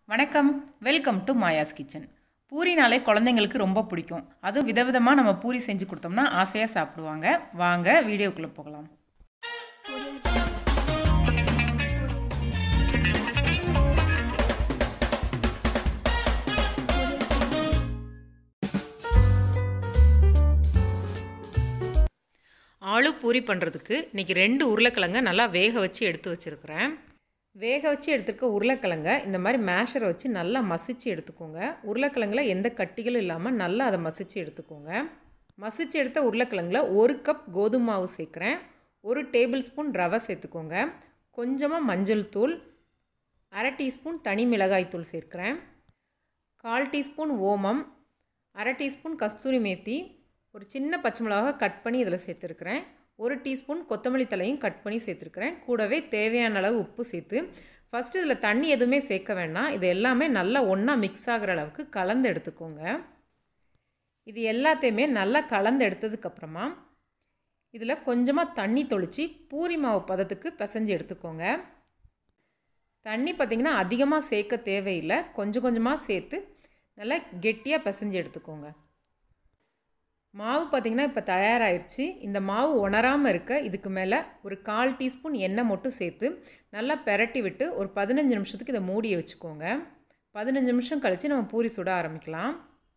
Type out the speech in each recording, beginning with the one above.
வணக்கம் welcome to Maya's kitchen பூரினாலே குழந்தைங்களுக்கு ரொம்ப பிடிக்கும் அதுவும் விதவிதமாக நம்ம பூரி செஞ்சு கொடுத்தோம்னா ஆசையாக சாப்பிடுவாங்க வாங்க வீடியோக்குள்ளே போகலாம் ஆளு பூரி பண்ணுறதுக்கு இன்றைக்கி ரெண்டு உருளைக்கிழங்க நல்லா வேக வச்சு எடுத்து வச்சுருக்கிறேன் வேக வச்சு எடுத்துருக்க உருளைக்கிழங்க இந்த மாதிரி மேஷரை வச்சு நல்லா மசிச்சு எடுத்துக்கோங்க உருளைக்கிழங்குல எந்த கட்டிகளும் இல்லாமல் நல்லா அதை மசிச்சு எடுத்துக்கோங்க மசிச்சு எடுத்த உருளைக்கிழங்குல ஒரு கப் கோதுமை மாவு சேர்க்குறேன் ஒரு டேபிள் ஸ்பூன் ரவை சேர்த்துக்கோங்க கொஞ்சமாக மஞ்சள் தூள் அரை டீஸ்பூன் தனி மிளகாய் தூள் சேர்க்குறேன் கால் டீஸ்பூன் ஓமம் அரை டீஸ்பூன் கஸ்தூரி மேத்தி ஒரு சின்ன பச்சை மிளகா கட் பண்ணி இதில் சேர்த்துருக்குறேன் ஒரு டீஸ்பூன் கொத்தமல்லி தலையும் கட் பண்ணி சேர்த்துருக்குறேன் கூடவே தேவையான அளவு உப்பு சேர்த்து ஃபஸ்ட்டு இதில் தண்ணி எதுவுமே சேர்க்க வேண்டாம் இது எல்லாமே நல்லா ஒன்றா மிக்ஸ் ஆகிற அளவுக்கு கலந்து எடுத்துக்கோங்க இது எல்லாத்தையுமே நல்லா கலந்து எடுத்ததுக்கப்புறமா இதில் கொஞ்சமாக தண்ணி தொளித்து பூரி மாவு பதத்துக்கு பிசைஞ்சு எடுத்துக்கோங்க தண்ணி பார்த்திங்கன்னா அதிகமாக சேர்க்க தேவையில்லை கொஞ்சம் கொஞ்சமாக சேர்த்து நல்லா கெட்டியாக பிசைஞ்சு எடுத்துக்கோங்க மாவு பார்த்திங்கன்னா இப்போ தயாராகிருச்சு இந்த மாவு உணராமல் இருக்க இதுக்கு மேலே ஒரு கால் டீஸ்பூன் எண்ணெய் மட்டும் சேர்த்து நல்லா பெரட்டி விட்டு ஒரு பதினஞ்சு நிமிஷத்துக்கு இதை மூடி வச்சுக்கோங்க பதினஞ்சு நிமிஷம் கழித்து நம்ம பூரி சுட ஆரம்பிக்கலாம்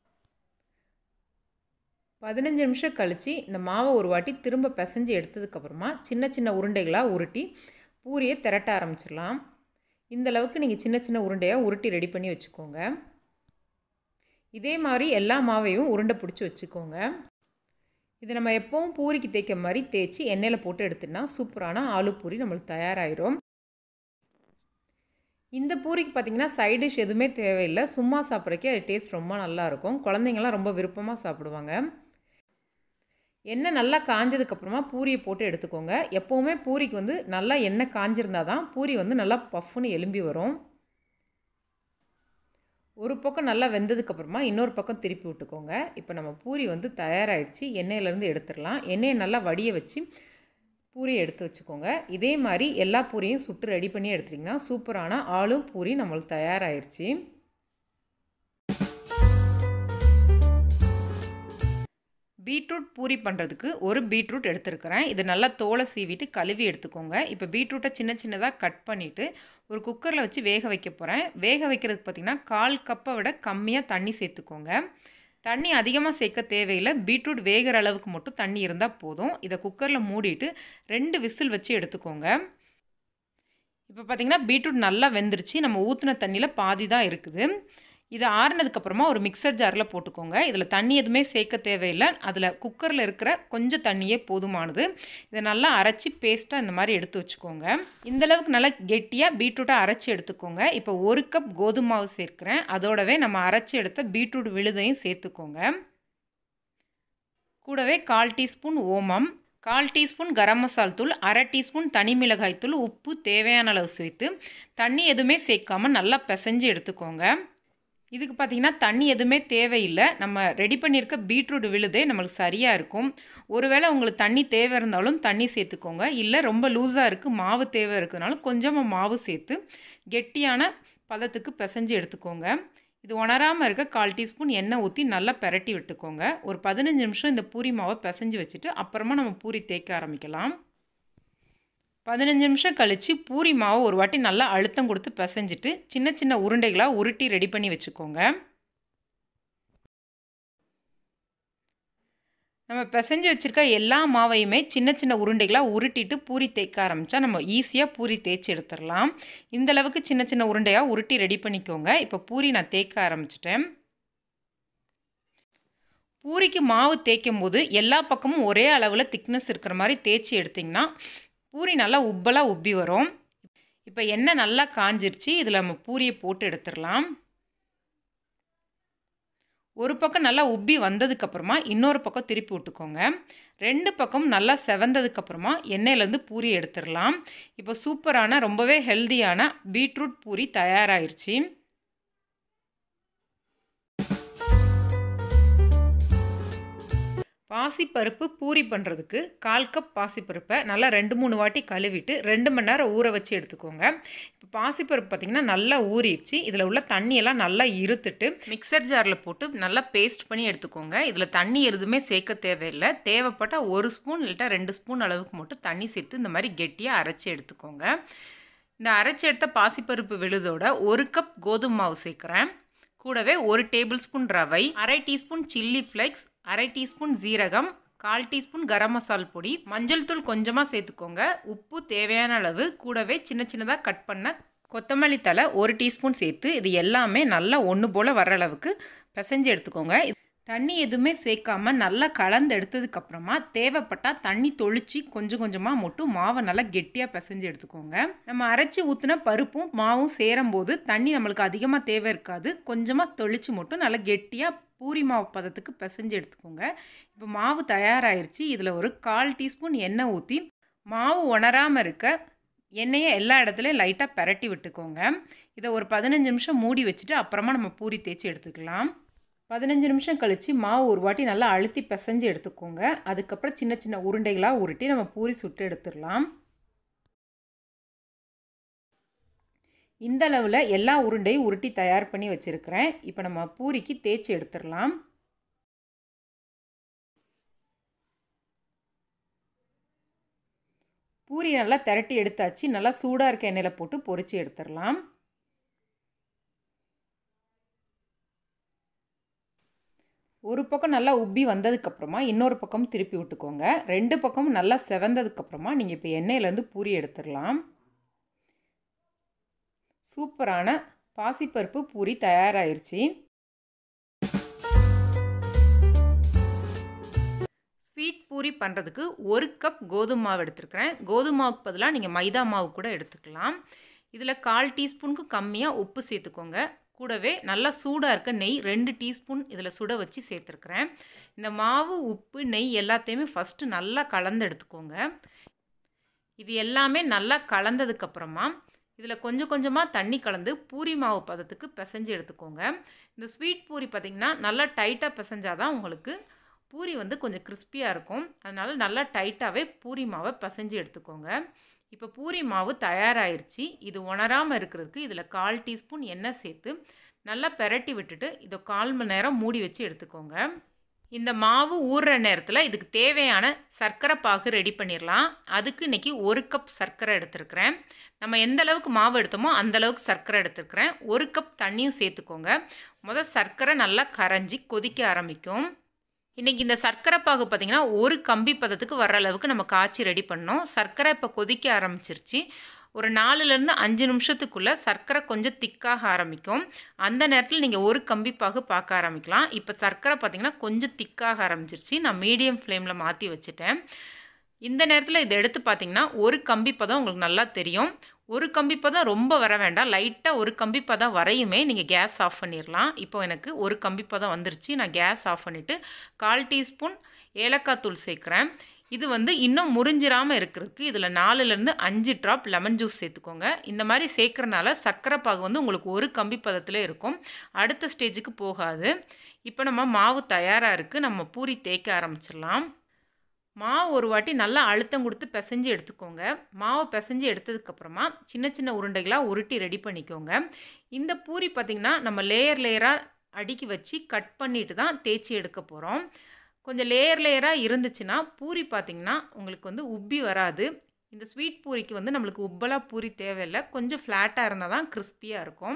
பதினஞ்சு நிமிஷம் கழித்து இந்த மாவை ஒரு வாட்டி திரும்ப பிசைஞ்சு எடுத்ததுக்கப்புறமா சின்ன சின்ன உருண்டைகளாக உருட்டி பூரியை திரட்ட ஆரம்பிச்சிடலாம் இந்த அளவுக்கு நீங்கள் சின்ன சின்ன உருண்டையாக உருட்டி ரெடி பண்ணி வச்சுக்கோங்க இதே மாதிரி எல்லா மாவையும் உருண்டை பிடிச்சி வச்சுக்கோங்க இது நம்ம எப்போவும் பூரிக்கு தேய்க்க மாதிரி தேய்ச்சி எண்ணெயில் போட்டு எடுத்துனா சூப்பரான ஆலு பூரி நம்மளுக்கு தயாராகிரும் இந்த பூரிக்கு பார்த்திங்கன்னா சைட் டிஷ் எதுவுமே தேவையில்லை சும்மா சாப்பிட்றக்கே அது டேஸ்ட் ரொம்ப நல்லாயிருக்கும் குழந்தைங்கள்லாம் ரொம்ப விருப்பமாக சாப்பிடுவாங்க எண்ணெய் நல்லா காஞ்சதுக்கப்புறமா பூரியை போட்டு எடுத்துக்கோங்க எப்போவுமே பூரிக்கு வந்து நல்லா எண்ணெய் காஞ்சிருந்தால் தான் பூரி வந்து நல்லா பஃப்னு எலும்பி வரும் ஒரு பக்கம் நல்லா வெந்ததுக்கப்புறமா இன்னொரு பக்கம் திருப்பி விட்டுக்கோங்க இப்போ நம்ம பூரி வந்து தயாராகிடுச்சு எண்ணெயிலேருந்து எடுத்துடலாம் எண்ணெயை நல்லா வடிய வச்சு பூரியை எடுத்து வச்சுக்கோங்க இதே மாதிரி எல்லா பூரியும் சுட்டு ரெடி பண்ணி எடுத்துட்டிங்கன்னா சூப்பரான ஆளும் பூரி நம்மளுக்கு தயாராகிடுச்சு பீட்ரூட் பூரி பண்ணுறதுக்கு ஒரு பீட்ரூட் எடுத்துருக்கிறேன் இது நல்லா தோலை சீவிட்டு கழுவி எடுத்துக்கோங்க இப்போ பீட்ரூட்டை சின்ன சின்னதாக கட் பண்ணிவிட்டு ஒரு குக்கரில் வச்சு வேக வைக்க போகிறேன் வேக வைக்கிறதுக்கு பார்த்திங்கன்னா கால் கப்பை விட கம்மியாக தண்ணி சேர்த்துக்கோங்க தண்ணி அதிகமாக சேர்க்க தேவையில்லை பீட்ரூட் வேகிற அளவுக்கு மட்டும் தண்ணி இருந்தால் போதும் இதை குக்கரில் மூடிட்டு ரெண்டு விசில் வச்சு எடுத்துக்கோங்க இப்போ பார்த்திங்கன்னா பீட்ரூட் நல்லா வெந்துருச்சு நம்ம ஊற்றின தண்ணியில் பாதி தான் இருக்குது இது ஆறுனதுக்கப்புறமா ஒரு மிக்சர் ஜாரில் போட்டுக்கோங்க இதில் தண்ணி எதுவுமே சேர்க்க தேவையில்லை அதில் குக்கரில் இருக்கிற கொஞ்சம் தண்ணியே போதுமானது இதை நல்லா அரைச்சி பேஸ்ட்டாக இந்த மாதிரி எடுத்து வச்சுக்கோங்க இந்தளவுக்கு நல்லா கெட்டியாக பீட்ரூட்டை அரைச்சி எடுத்துக்கோங்க இப்போ ஒரு கப் கோதுமை மாவு சேர்க்குறேன் அதோடவே நம்ம அரைச்சி எடுத்த பீட்ரூட் விழுதையும் சேர்த்துக்கோங்க கூடவே கால் டீஸ்பூன் ஓமம் கால் டீஸ்பூன் கரம் மசால் தூள் அரை டீஸ்பூன் தனி மிளகாய் தூள் உப்பு தேவையான அளவு சேர்த்து தண்ணி எதுவுமே சேர்க்காமல் நல்லா பிசைஞ்சு எடுத்துக்கோங்க இதுக்கு பார்த்திங்கன்னா தண்ணி எதுவுமே தேவையில்லை நம்ம ரெடி பண்ணியிருக்க பீட்ரூட் விழுதே நம்மளுக்கு சரியாக இருக்கும் ஒருவேளை உங்களுக்கு தண்ணி தேவை இருந்தாலும் தண்ணி சேர்த்துக்கோங்க இல்லை ரொம்ப லூஸாக இருக்குது மாவு தேவை இருக்கிறதுனால கொஞ்சமாக மாவு சேர்த்து கெட்டியான பதத்துக்கு பிசைஞ்சு எடுத்துக்கோங்க இது உணராமல் இருக்க கால் டீஸ்பூன் எண்ணெய் ஊற்றி நல்லா பெரட்டி விட்டுக்கோங்க ஒரு பதினஞ்சு நிமிஷம் இந்த பூரி மாவை பிசைஞ்சு வச்சுட்டு அப்புறமா நம்ம பூரி தேய்க்க ஆரம்பிக்கலாம் பதினஞ்சு நிமிஷம் கழித்து பூரி மாவு ஒரு வாட்டி நல்லா அழுத்தம் கொடுத்து பிசைஞ்சிட்டு சின்ன சின்ன உருண்டைகளாக உருட்டி ரெடி பண்ணி வச்சுக்கோங்க நம்ம பிசைஞ்சு வச்சுருக்க எல்லா மாவையுமே சின்ன சின்ன உருண்டைகளாக உருட்டிட்டு பூரி தேய்க்க ஆரம்பித்தா நம்ம ஈஸியாக பூரி தேய்ச்சி எடுத்துடலாம் இந்தளவுக்கு சின்ன சின்ன உருண்டையாக உருட்டி ரெடி பண்ணிக்கோங்க இப்போ பூரி நான் தேய்க்க ஆரம்பிச்சிட்டேன் பூரிக்கு மாவு தேய்க்கும் போது எல்லா பக்கமும் ஒரே அளவில் திக்னஸ் இருக்கிற மாதிரி தேய்ச்சி எடுத்திங்கன்னா பூரி நல்லா உப்பலாக உப்பி வரும் இப்போ எண்ணெய் நல்லா காஞ்சிருச்சு இதில் நம்ம பூரியை போட்டு எடுத்துடலாம் ஒரு பக்கம் நல்லா உப்பி வந்ததுக்கப்புறமா இன்னொரு பக்கம் திருப்பி விட்டுக்கோங்க ரெண்டு பக்கம் நல்லா செவந்ததுக்கப்புறமா எண்ணெயிலேருந்து பூரி எடுத்துடலாம் இப்போ சூப்பரான ரொம்பவே ஹெல்தியான பீட்ரூட் பூரி தயாராகிருச்சு பாசிப்பருப்பு பூரி பண்ணுறதுக்கு கால் கப் பாசிப்பருப்பை நல்லா ரெண்டு மூணு வாட்டி கழுவிட்டு ரெண்டு மணி நேரம் ஊற வச்சு எடுத்துக்கோங்க இப்போ பாசிப்பருப்பு பார்த்திங்கன்னா நல்லா ஊறிடுச்சு இதில் உள்ள தண்ணியெல்லாம் நல்லா இருத்துட்டு மிக்சர் ஜாரில் போட்டு நல்லா பேஸ்ட் பண்ணி எடுத்துக்கோங்க இதில் தண்ணி எதுவுமே சேர்க்க தேவையில்லை தேவைப்பட்டால் ஒரு ஸ்பூன் இல்லட்டா ரெண்டு ஸ்பூன் அளவுக்கு மட்டும் தண்ணி சேர்த்து இந்த மாதிரி கெட்டியாக அரைச்சி எடுத்துக்கோங்க இந்த அரைச்சி எடுத்த பாசிப்பருப்பு விழுதோட ஒரு கப் கோதுமை மாவு சேர்க்குறேன் கூடவே ஒரு டேபிள் ஸ்பூன் ரவை அரை டீஸ்பூன் சில்லி ஃப்ளெக்ஸ் அரை டீஸ்பூன் ஜீரகம் கால் டீஸ்பூன் கரம் மசால் பொடி மஞ்சள் தூள் கொஞ்சமாக சேர்த்துக்கோங்க உப்பு தேவையான அளவு கூடவே சின்ன சின்னதாக கட் பண்ண கொத்தமல்லி தலை ஒரு டீஸ்பூன் சேர்த்து இது எல்லாமே நல்லா ஒன்று போல் வர அளவுக்கு பிசைஞ்சு எடுத்துக்கோங்க தண்ணி எதுவுமே சேர்க்காம நல்லா கலந்து எடுத்ததுக்கப்புறமா தேவைப்பட்டால் தண்ணி தொளிச்சு கொஞ்சம் கொஞ்சமாக மட்டும் மாவை நல்லா கெட்டியாக பிசைஞ்சு எடுத்துக்கோங்க நம்ம அரைச்சி ஊற்றின பருப்பும் மாவும் சேரும்போது தண்ணி நம்மளுக்கு அதிகமாக தேவை இருக்காது கொஞ்சமாக தொளிச்சு மட்டும் நல்லா கெட்டியாக பூரி மாவு பதத்துக்கு பிசைஞ்சு எடுத்துக்கோங்க இப்போ மாவு தயாராகிருச்சு இதில் ஒரு கால் டீஸ்பூன் எண்ணெய் ஊற்றி மாவு உணராமல் இருக்க எண்ணெயை எல்லா இடத்துலையும் லைட்டாக பரட்டி விட்டுக்கோங்க இதை ஒரு பதினஞ்சு நிமிஷம் மூடி வச்சுட்டு அப்புறமா நம்ம பூரி தேய்ச்சி எடுத்துக்கலாம் பதினஞ்சு நிமிஷம் கழித்து மாவு ஒரு வாட்டி நல்லா அழுத்தி பிசைஞ்சு எடுத்துக்கோங்க அதுக்கப்புறம் சின்ன சின்ன உருண்டைகளாக உருட்டி நம்ம பூரி சுட்டு எடுத்துடலாம் இந்த அளவில் எல்லா உருண்டையும் உருட்டி தயார் பண்ணி வச்சுருக்கிறேன் இப்போ நம்ம பூரிக்கு தேய்ச்சி எடுத்துடலாம் பூரி நல்லா திரட்டி எடுத்தாச்சு நல்லா சூடாக இருக்க எண்ணெயில் போட்டு பொரித்து எடுத்துடலாம் ஒரு பக்கம் நல்லா உப்பி வந்ததுக்கப்புறமா இன்னொரு பக்கம் திருப்பி விட்டுக்கோங்க ரெண்டு பக்கமும் நல்லா செவந்ததுக்கப்புறமா நீங்கள் இப்போ எண்ணெயிலேருந்து பூரி எடுத்துடலாம் சூப்பரான பாசிப்பருப்பு பூரி தயாராகிருச்சு ஸ்வீட் பூரி பண்ணுறதுக்கு ஒரு கப் கோதுமை மாவு எடுத்துருக்கிறேன் கோதுமை மாவுக்கு பதிலாக நீங்கள் மைதா மாவு கூட எடுத்துக்கலாம் இதில் கால் டீஸ்பூனுக்கு கம்மியாக உப்பு சேர்த்துக்கோங்க கூடவே நல்லா சூடாக இருக்க நெய் ரெண்டு டீஸ்பூன் இதில் சுட வச்சு சேர்த்துருக்குறேன் இந்த மாவு உப்பு நெய் எல்லாத்தையுமே ஃபஸ்ட்டு நல்லா கலந்து எடுத்துக்கோங்க இது எல்லாமே நல்லா கலந்ததுக்கப்புறமா இதில் கொஞ்சம் கொஞ்சமாக தண்ணி கலந்து பூரி மாவு பதத்துக்கு பிசைஞ்சு எடுத்துக்கோங்க இந்த ஸ்வீட் பூரி பார்த்திங்கன்னா நல்லா டைட்டாக பிசைஞ்சாதான் உங்களுக்கு பூரி வந்து கொஞ்சம் கிறிஸ்பியாக இருக்கும் அதனால் நல்லா டைட்டாகவே பூரி மாவை பிசைஞ்சு எடுத்துக்கோங்க இப்போ பூரி மாவு தயாராகிருச்சு இது உணராமல் இருக்கிறதுக்கு இதில் கால் டீஸ்பூன் எண்ணெய் சேர்த்து நல்லா பெரட்டி விட்டுட்டு இதை கால் மணி நேரம் மூடி வச்சு எடுத்துக்கோங்க இந்த மாவு ஊறுற நேரத்தில் இதுக்கு தேவையான சர்க்கரை பாகு ரெடி பண்ணிடலாம் அதுக்கு இன்றைக்கி ஒரு கப் சர்க்கரை எடுத்துருக்கிறேன் நம்ம எந்த அளவுக்கு மாவு எடுத்தோமோ அந்த அளவுக்கு சர்க்கரை எடுத்துருக்கிறேன் ஒரு கப் தண்ணியும் சேர்த்துக்கோங்க முதல் சர்க்கரை நல்லா கரைஞ்சி கொதிக்க ஆரம்பிக்கும் இன்றைக்கி இந்த சர்க்கரை பாகு பார்த்திங்கன்னா ஒரு கம்பி பதத்துக்கு வர்ற அளவுக்கு நம்ம காய்ச்சி ரெடி பண்ணோம் சர்க்கரை இப்போ கொதிக்க ஆரம்பிச்சிருச்சு ஒரு நாலுலேருந்து அஞ்சு நிமிஷத்துக்குள்ளே சர்க்கரை கொஞ்சம் திக்காக ஆரம்பிக்கும் அந்த நேரத்தில் நீங்கள் ஒரு கம்பி பாகு பார்க்க ஆரம்பிக்கலாம் இப்போ சர்க்கரை பார்த்திங்கன்னா கொஞ்சம் திக்காக ஆரம்பிச்சிருச்சு நான் மீடியம் ஃப்ளேமில் மாற்றி வச்சுட்டேன் இந்த நேரத்தில் இதை எடுத்து பார்த்திங்கன்னா ஒரு கம்பி பதம் உங்களுக்கு நல்லா தெரியும் ஒரு கம்பி பதம் ரொம்ப வர வேண்டாம் லைட்டாக ஒரு கம்பி பதம் வரையுமே நீங்கள் கேஸ் ஆஃப் பண்ணிடலாம் இப்போ எனக்கு ஒரு கம்பி பதம் வந்துருச்சு நான் கேஸ் ஆஃப் பண்ணிவிட்டு கால் டீஸ்பூன் ஏலக்காய் தூள் சேர்க்குறேன் இது வந்து இன்னும் முறிஞ்சிராமல் இருக்கிறதுக்கு இதில் நாலுலேருந்து அஞ்சு ட்ராப் லெமன் ஜூஸ் சேர்த்துக்கோங்க இந்த மாதிரி சேர்க்குறனால சர்க்கரை பாகு வந்து உங்களுக்கு ஒரு கம்பி பதத்தில் இருக்கும் அடுத்த ஸ்டேஜுக்கு போகாது இப்போ நம்ம மாவு தயாராக இருக்குது நம்ம பூரி தேய்க்க ஆரம்பிச்சிடலாம் மாவு ஒரு வாட்டி நல்லா அழுத்தம் கொடுத்து பிசைஞ்சு எடுத்துக்கோங்க மாவு பிசைஞ்சு எடுத்ததுக்கப்புறமா சின்ன சின்ன உருண்டைகளாக உருட்டி ரெடி பண்ணிக்கோங்க இந்த பூரி பார்த்திங்கன்னா நம்ம லேயர் லேயராக அடுக்கி வச்சு கட் பண்ணிட்டு தான் தேய்ச்சி எடுக்க போகிறோம் கொஞ்சம் லேயர் லேயராக இருந்துச்சுன்னா பூரி பார்த்திங்கன்னா உங்களுக்கு வந்து உப்பி வராது இந்த ஸ்வீட் பூரிக்கு வந்து நம்மளுக்கு உப்பலாக பூரி தேவையில்லை கொஞ்சம் ஃப்ளாட்டாக இருந்தால் தான் கிறிஸ்பியாக இருக்கும்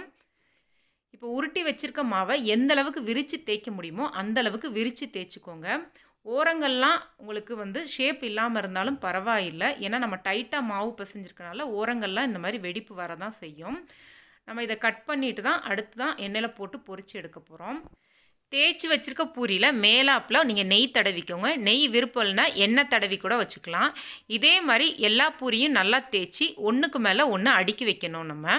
இப்போ உருட்டி வச்சுருக்க மாவை எந்த அளவுக்கு விரித்து தேய்க்க முடியுமோ அந்த அளவுக்கு விரித்து தேய்ச்சிக்கோங்க ஓரங்கள்லாம் உங்களுக்கு வந்து ஷேப் இல்லாமல் இருந்தாலும் பரவாயில்லை ஏன்னா நம்ம டைட்டாக மாவு பிசைஞ்சிருக்கனால ஓரங்கள்லாம் இந்த மாதிரி வெடிப்பு வர தான் செய்யும் நம்ம இதை கட் பண்ணிட்டு தான் அடுத்து தான் எண்ணெயில் போட்டு பொரித்து எடுக்க போகிறோம் தேய்ச்சி வச்சுருக்க பூரியில் மேலாப்பில் நீங்கள் நெய் தடவிக்கோங்க நெய் விருப்பம் இல்லைனா எண்ணெய் தடவி கூட வச்சுக்கலாம் இதே மாதிரி எல்லா பூரியும் நல்லா தேய்ச்சி ஒன்றுக்கு மேலே ஒன்று அடுக்கி வைக்கணும் நம்ம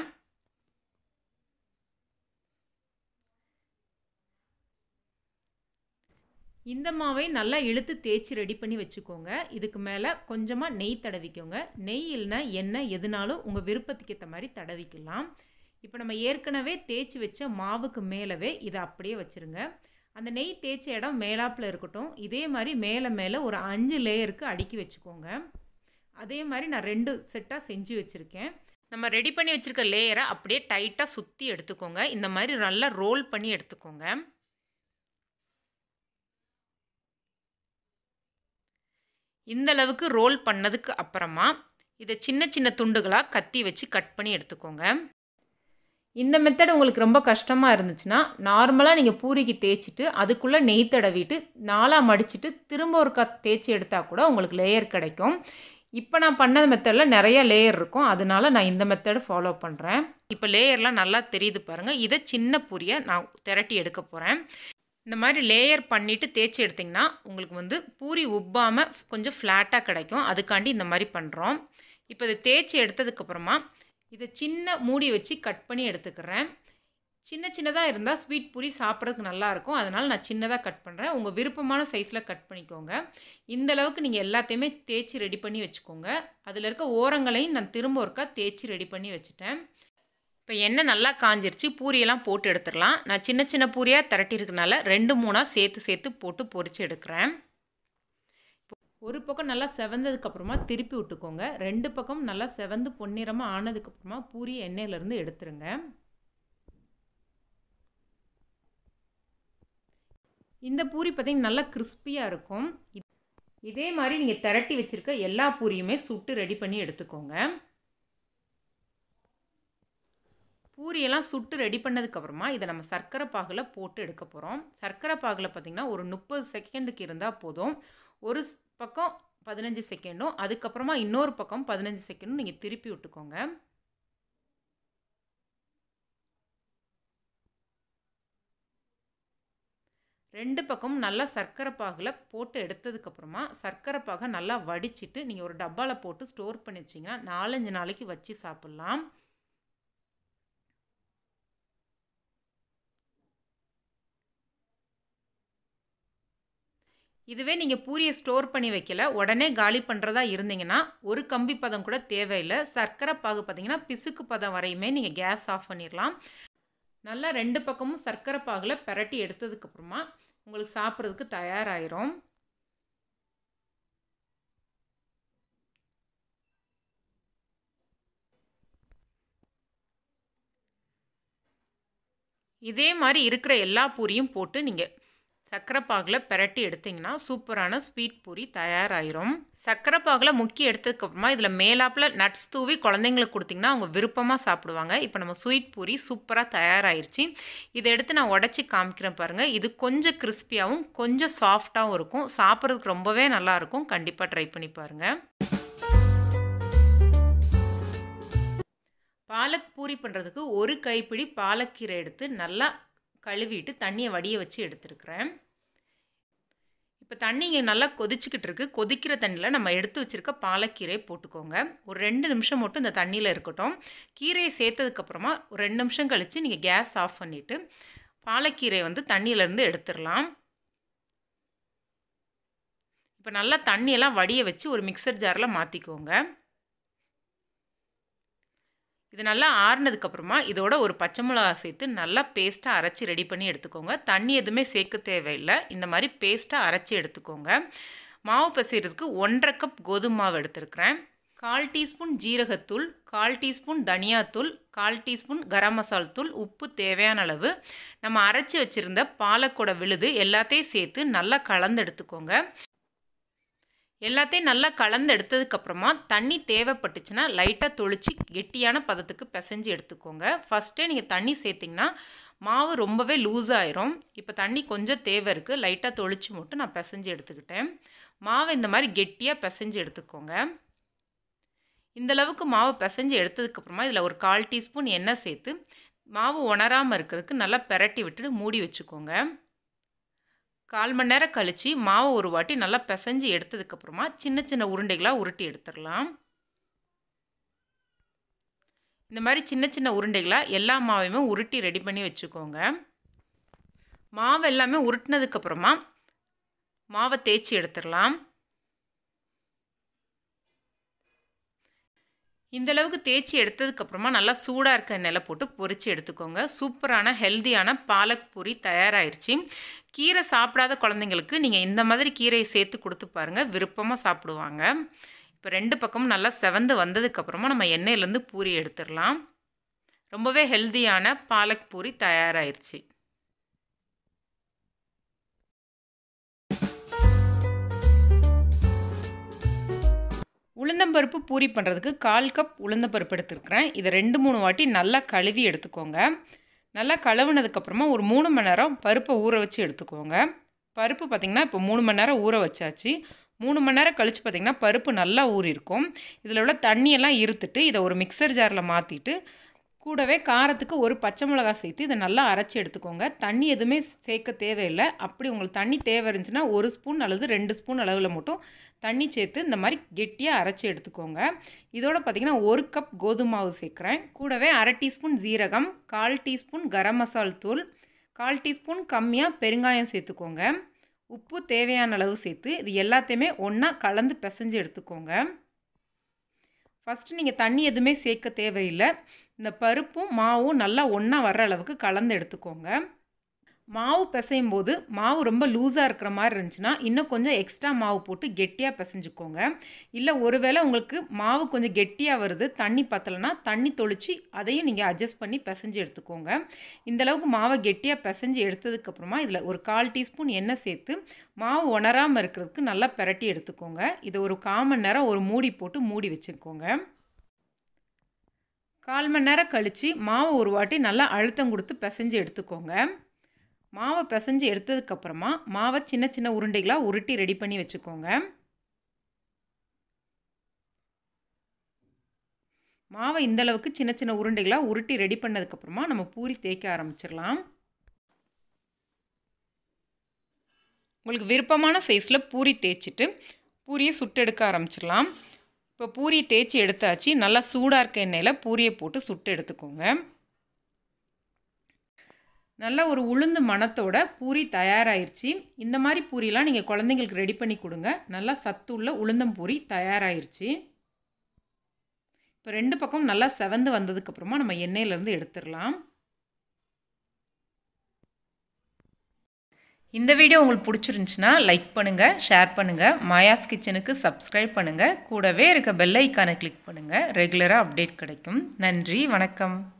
இந்த மாவை நல்லா இழுத்து தேய்ச்சி ரெடி பண்ணி வச்சுக்கோங்க இதுக்கு மேலே கொஞ்சமாக நெய் தடவிக்கோங்க நெய் இல்லைனா எண்ணெய் எதுனாலும் உங்கள் விருப்பத்துக்கு ஏற்ற மாதிரி தடவிக்கலாம் இப்போ நம்ம ஏற்கனவே தேய்ச்சி வச்ச மாவுக்கு மேலவே இதை அப்படியே வச்சுருங்க அந்த நெய் தேய்ச்ச இடம் மேலாப்பில் இருக்கட்டும் இதே மாதிரி மேலே மேலே ஒரு அஞ்சு லேயருக்கு அடுக்கி வச்சுக்கோங்க அதே மாதிரி நான் ரெண்டு செட்டாக செஞ்சு வச்சுருக்கேன் நம்ம ரெடி பண்ணி வச்சுருக்க லேயரை அப்படியே டைட்டாக சுற்றி எடுத்துக்கோங்க இந்த மாதிரி நல்லா ரோல் பண்ணி எடுத்துக்கோங்க இந்த அளவுக்கு ரோல் பண்ணதுக்கு அப்புறமா இதை சின்ன சின்ன துண்டுகளாக கத்தி வச்சு கட் பண்ணி எடுத்துக்கோங்க இந்த மெத்தட் உங்களுக்கு ரொம்ப கஷ்டமாக இருந்துச்சுன்னா நார்மலாக நீங்கள் பூரிக்கு தேய்ச்சிட்டு அதுக்குள்ளே நெய் தடவிட்டு நாலாக மடிச்சுட்டு திரும்ப ஒரு க தேய்ச்சி எடுத்தால் கூட உங்களுக்கு லேயர் கிடைக்கும் இப்போ நான் பண்ண மெத்தடில் நிறைய லேயர் இருக்கும் அதனால நான் இந்த மெத்தடு ஃபாலோ பண்ணுறேன் இப்போ லேயர்லாம் நல்லா தெரியுது பாருங்கள் இதை சின்ன பூரியை நான் திரட்டி எடுக்க போகிறேன் இந்த மாதிரி லேயர் பண்ணிவிட்டு தேய்ச்சி எடுத்திங்கன்னா உங்களுக்கு வந்து பூரி உப்பாமல் கொஞ்சம் ஃப்ளாட்டாக கிடைக்கும் அதுக்காண்டி இந்த மாதிரி பண்ணுறோம் இப்போ இதை தேய்ச்சி எடுத்ததுக்கப்புறமா இதை சின்ன மூடி வச்சு கட் பண்ணி எடுத்துக்கிறேன் சின்ன சின்னதாக இருந்தால் ஸ்வீட் பூரி சாப்பிட்றதுக்கு நல்லாயிருக்கும் அதனால் நான் சின்னதாக கட் பண்ணுறேன் உங்கள் விருப்பமான சைஸில் கட் பண்ணிக்கோங்க இந்த அளவுக்கு நீங்கள் எல்லாத்தையுமே தேய்ச்சி ரெடி பண்ணி வச்சுக்கோங்க அதில் இருக்க ஓரங்களையும் நான் திரும்ப ஒருக்கா தேய்ச்சி ரெடி பண்ணி வச்சுட்டேன் இப்போ எண்ணெய் நல்லா காஞ்சிருச்சு பூரியெல்லாம் போட்டு எடுத்துடலாம் நான் சின்ன சின்ன பூரியாக திரட்டியிருக்கனால ரெண்டு மூணாக சேர்த்து சேர்த்து போட்டு பொரித்து எடுக்கிறேன் ஒரு பக்கம் நல்லா செவந்ததுக்கப்புறமா திருப்பி விட்டுக்கோங்க ரெண்டு பக்கம் நல்லா செவந்து பொன்னிறமாக ஆனதுக்கப்புறமா பூரி எண்ணெயிலேருந்து எடுத்துருங்க இந்த பூரி பார்த்திங்கன்னா நல்லா கிறிஸ்பியாக இருக்கும் இதே மாதிரி நீங்கள் திரட்டி வச்சுருக்க எல்லா பூரியுமே சுட்டு ரெடி பண்ணி எடுத்துக்கோங்க பூரியெல்லாம் சுட்டு ரெடி பண்ணதுக்கப்புறமா இதை நம்ம சர்க்கரை பாகில் போட்டு எடுக்க போகிறோம் சர்க்கரை பாகில் பார்த்திங்கன்னா ஒரு முப்பது செகண்டுக்கு இருந்தால் போதும் ஒரு பக்கம் பதினஞ்சு செகண்டும் அதுக்கப்புறமா இன்னொரு பக்கம் பதினஞ்சு செகண்டும் நீங்கள் திருப்பி விட்டுக்கோங்க ரெண்டு பக்கமும் நல்லா சர்க்கரை பாகில் போட்டு எடுத்ததுக்கப்புறமா சர்க்கரை பாகை நல்லா வடிச்சிட்டு நீங்கள் ஒரு டப்பாவில் போட்டு ஸ்டோர் பண்ணி வச்சிங்கன்னா நாலஞ்சு நாளைக்கு வச்சு சாப்பிட்லாம் இதுவே நீங்கள் பூரியை ஸ்டோர் பண்ணி வைக்கல உடனே காலி பண்ணுறதா இருந்தீங்கன்னா ஒரு கம்பி பதம் கூட தேவையில்லை சர்க்கரை பாகு பார்த்தீங்கன்னா பிசுக்கு பதம் வரையுமே நீங்கள் கேஸ் ஆஃப் பண்ணிடலாம் நல்லா ரெண்டு பக்கமும் சர்க்கரை பாகில் பெரட்டி எடுத்ததுக்கப்புறமா உங்களுக்கு சாப்பிட்றதுக்கு தயாராகிரும் இதே மாதிரி இருக்கிற எல்லா பூரியும் போட்டு நீங்கள் சர்க்கரை பாகில் பெரட்டி எடுத்திங்கன்னா சூப்பரான ஸ்வீட் பூரி தயாராகிரும் சர்க்கரை பாகில் முக்கி எடுத்ததுக்கப்புறமா இதில் மேலாப்பில் நட்ஸ் தூவி குழந்தைங்களுக்கு கொடுத்திங்கன்னா அவங்க விருப்பமாக சாப்பிடுவாங்க இப்போ நம்ம ஸ்வீட் பூரி சூப்பராக தயாராகிருச்சு இதை எடுத்து நான் உடச்சி காமிக்கிறேன் பாருங்கள் இது கொஞ்சம் கிறிஸ்பியாகவும் கொஞ்சம் சாஃப்டாகவும் இருக்கும் சாப்பிட்றதுக்கு ரொம்பவே நல்லாயிருக்கும் கண்டிப்பாக ட்ரை பண்ணி பாருங்கள் பாலக் பூரி பண்ணுறதுக்கு ஒரு கைப்பிடி பாலக்கீரை எடுத்து நல்லா கழுவிட்டு தண்ணியை வடிய வச்சு எடுத்துருக்குறேன் இப்போ தண்ணி இங்கே நல்லா கொதிச்சுக்கிட்டு இருக்கு கொதிக்கிற தண்ணியில் நம்ம எடுத்து வச்சுருக்க பாலக்கீரையை போட்டுக்கோங்க ஒரு ரெண்டு நிமிஷம் மட்டும் இந்த தண்ணியில் இருக்கட்டும் கீரையை சேர்த்ததுக்கப்புறமா ஒரு ரெண்டு நிமிஷம் கழித்து நீங்கள் கேஸ் ஆஃப் பண்ணிவிட்டு பாலக்கீரை வந்து தண்ணியிலேருந்து எடுத்துடலாம் இப்போ நல்லா தண்ணியெல்லாம் வடிய வச்சு ஒரு மிக்சர் ஜாரில் மாற்றிக்கோங்க இது நல்லா ஆறுனதுக்கப்புறமா இதோட ஒரு பச்சை மிளகா சேர்த்து நல்லா பேஸ்ட்டாக அரைச்சி ரெடி பண்ணி எடுத்துக்கோங்க தண்ணி எதுவுமே சேர்க்க தேவையில்லை இந்த மாதிரி பேஸ்ட்டாக அரைச்சி எடுத்துக்கோங்க மாவு பசைகிறதுக்கு ஒன்றரை கப் கோதுமை மாவு எடுத்துருக்கிறேன் கால் டீஸ்பூன் ஜீரகத்தூள் கால் டீஸ்பூன் தனியாத்தூள் கால் டீஸ்பூன் கரம் மசால் தூள் உப்பு தேவையான அளவு நம்ம அரைச்சி வச்சுருந்த பாலக்கோட விழுது எல்லாத்தையும் சேர்த்து நல்லா கலந்து எடுத்துக்கோங்க எல்லாத்தையும் நல்லா கலந்து எடுத்ததுக்கப்புறமா தண்ணி தேவைப்பட்டுச்சுன்னா லைட்டாக தொளிச்சு கெட்டியான பதத்துக்கு பிசைஞ்சு எடுத்துக்கோங்க ஃபஸ்ட்டே நீங்கள் தண்ணி சேர்த்திங்கன்னா மாவு ரொம்பவே லூஸ் ஆயிரும் இப்போ தண்ணி கொஞ்சம் தேவை இருக்குது லைட்டாக தொளிச்சு மட்டும் நான் பிசைஞ்சு எடுத்துக்கிட்டேன் மாவை இந்த மாதிரி கெட்டியாக பிசைஞ்சு எடுத்துக்கோங்க இந்த அளவுக்கு மாவு பிசைஞ்சு எடுத்ததுக்கப்புறமா இதில் ஒரு கால் டீஸ்பூன் எண்ணெய் சேர்த்து மாவு உணராமல் இருக்கிறதுக்கு நல்லா பெரட்டி விட்டுட்டு மூடி வச்சுக்கோங்க கால் மணி நேரம் கழித்து மாவு ஒரு வாட்டி நல்லா பிசைஞ்சு எடுத்ததுக்கப்புறமா சின்ன சின்ன உருண்டைகளாக உருட்டி எடுத்துடலாம் இந்த மாதிரி சின்ன சின்ன உருண்டைகளாக எல்லா மாவையுமே உருட்டி ரெடி பண்ணி வச்சுக்கோங்க மாவு எல்லாமே உருட்டினதுக்கப்புறமா மாவை தேய்ச்சி எடுத்துடலாம் இந்த அளவுக்கு தேய்ச்சி எடுத்ததுக்கப்புறமா நல்லா சூடாக இருக்க எண்ணெயில் போட்டு பொரித்து எடுத்துக்கோங்க சூப்பரான ஹெல்த்தியான பாலக் பூரி தயாராகிருச்சு கீரை சாப்பிடாத குழந்தைங்களுக்கு நீங்கள் இந்த மாதிரி கீரையை சேர்த்து கொடுத்து பாருங்கள் விருப்பமாக சாப்பிடுவாங்க இப்போ ரெண்டு பக்கமும் நல்லா செவந்து வந்ததுக்கப்புறமா நம்ம எண்ணெயிலேருந்து பூரி எடுத்துடலாம் ரொம்பவே ஹெல்த்தியான பாலக் பூரி தயாராகிருச்சு உளுந்தம்பருப்பு பூரி பண்ணுறதுக்கு கால் கப் உளுந்தம்பருப்பு எடுத்துருக்கிறேன் இதை ரெண்டு மூணு வாட்டி நல்லா கழுவி எடுத்துக்கோங்க நல்லா கழுவுனதுக்கப்புறமா ஒரு மூணு மணி நேரம் பருப்பை ஊற வச்சு எடுத்துக்கோங்க பருப்பு பார்த்திங்கன்னா இப்போ மூணு மணி நேரம் ஊற வச்சாச்சு மூணு மணி நேரம் கழித்து பார்த்திங்கன்னா பருப்பு நல்லா ஊறியிருக்கும் இதில் உள்ள தண்ணியெல்லாம் இருத்துட்டு இதை ஒரு மிக்சர் ஜாரில் மாற்றிட்டு கூடவே காரத்துக்கு ஒரு பச்சை மிளகா சேர்த்து இதை நல்லா அரைச்சி எடுத்துக்கோங்க தண்ணி எதுவுமே சேர்க்க தேவையில்லை அப்படி உங்களுக்கு தண்ணி தேவை இருந்துச்சுன்னா ஒரு ஸ்பூன் அல்லது ரெண்டு ஸ்பூன் அளவில் மட்டும் தண்ணி சேர்த்து இந்த மாதிரி கெட்டியாக அரைச்சி எடுத்துக்கோங்க இதோட பார்த்திங்கன்னா ஒரு கப் கோதுமை மாவு சேர்க்குறேன் கூடவே அரை டீஸ்பூன் ஜீரகம் கால் டீஸ்பூன் கரம் மசால் தூள் கால் டீஸ்பூன் கம்மியாக பெருங்காயம் சேர்த்துக்கோங்க உப்பு தேவையான அளவு சேர்த்து இது எல்லாத்தையுமே ஒன்றா கலந்து பிசைஞ்சு எடுத்துக்கோங்க ஃபஸ்ட்டு நீங்கள் தண்ணி எதுவுமே சேர்க்க தேவையில்லை இந்த பருப்பும் மாவும் நல்லா ஒன்றா வர்ற அளவுக்கு கலந்து எடுத்துக்கோங்க மாவு பிசையும் போது மாவு ரொம்ப லூஸாக இருக்கிற மாதிரி இருந்துச்சுன்னா இன்னும் கொஞ்சம் எக்ஸ்ட்ரா மாவு போட்டு கெட்டியாக பிசைஞ்சுக்கோங்க இல்லை ஒருவேளை உங்களுக்கு மாவு கொஞ்சம் கெட்டியாக வருது தண்ணி பத்தலைன்னா தண்ணி தொளிச்சு அதையும் நீங்கள் அட்ஜஸ்ட் பண்ணி பிசைஞ்சு எடுத்துக்கோங்க இந்த அளவுக்கு மாவை கெட்டியாக பிசைஞ்சு எடுத்ததுக்கப்புறமா இதில் ஒரு கால் டீஸ்பூன் எண்ணெய் சேர்த்து மாவு உணராமல் இருக்கிறதுக்கு நல்லா பிரட்டி எடுத்துக்கோங்க இதை ஒரு கால் மணி நேரம் ஒரு மூடி போட்டு மூடி வச்சுருக்கோங்க கால் மணி நேரம் கழித்து மாவை ஒரு வாட்டி நல்லா அழுத்தம் கொடுத்து பிசைஞ்சு எடுத்துக்கோங்க மாவை பிசைஞ்சு எடுத்ததுக்கப்புறமா மாவை சின்ன சின்ன உருண்டைகளாக உருட்டி ரெடி பண்ணி வச்சுக்கோங்க மாவை இந்தளவுக்கு சின்ன சின்ன உருண்டைகளாக உருட்டி ரெடி பண்ணதுக்கப்புறமா நம்ம பூரி தேய்க்க ஆரம்பிச்சிடலாம் உங்களுக்கு விருப்பமான சைஸில் பூரி தேய்ச்சிட்டு பூரியை சுட்டெடுக்க ஆரம்பிச்சிடலாம் இப்போ பூரி தேய்ச்சி எடுத்தாச்சு நல்லா சூடாக இருக்க எண்ணெயில் பூரியை போட்டு சுட்டு எடுத்துக்கோங்க நல்ல ஒரு உளுந்து மணத்தோட பூரி தயாராகிருச்சு இந்த மாதிரி பூரிலாம் நீங்கள் குழந்தைங்களுக்கு ரெடி பண்ணி கொடுங்க நல்லா சத்து உள்ள உளுந்தம் பூரி தயாராகிருச்சு இப்போ ரெண்டு பக்கம் நல்லா செவந்து வந்ததுக்கப்புறமா நம்ம எண்ணெயிலேருந்து எடுத்துடலாம் இந்த வீடியோ உங்களுக்கு பிடிச்சிருந்துச்சுன்னா லைக் பண்ணுங்கள் ஷேர் பண்ணுங்கள் மாயாஸ் கிச்சனுக்கு சப்ஸ்கிரைப் பண்ணுங்கள் கூடவே இருக்க பெல் ஐக்கானை கிளிக் பண்ணுங்கள் ரெகுலராக அப்டேட் கிடைக்கும் நன்றி வணக்கம்